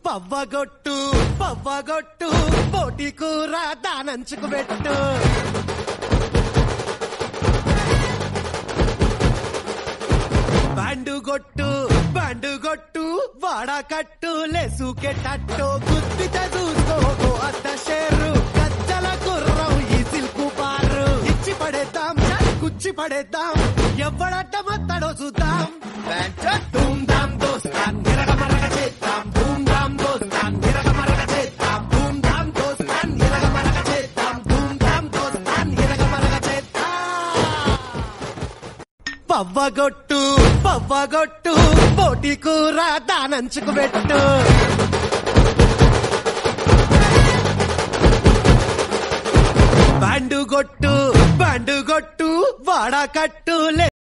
పవ్వగొట్టు పవ్వగొట్టు పోటీ కూర దానంచుకు పెట్టు బ్యాండు కొట్టు బ్యాండు కొట్టు వాడకట్టు లెసుకెట్టట్టు గుద్దితే చూసుకో అత్త షేరు కచ్చల గుర్రం ఈ సిల్కు బారు ఇచ్చి పడేద్దాం కుచ్చి పడేద్దాం ఎవడట్ట మత్తడో చూద్దాం ధూమ్ ధామ్ దోస్తాన్ నిరగ మరగ చేద్దాం ధూమ్ ధామ్ దోస్తాన్ నిరగ మరగ చేద్దాం ధూమ్ ధామ్ దోస్తాన్ నిరగ మరగ చేద్దాం ధూమ్ ధామ్ దోస్తాన్ నిరగ మరగ చేద్దాం పవ్వగొట్టు పవ్వగొట్టు పోటీ కూర దానంచుకు పెట్టు బ్యాండు కొట్టు బ్యాండు కొట్టు వాడకట్టు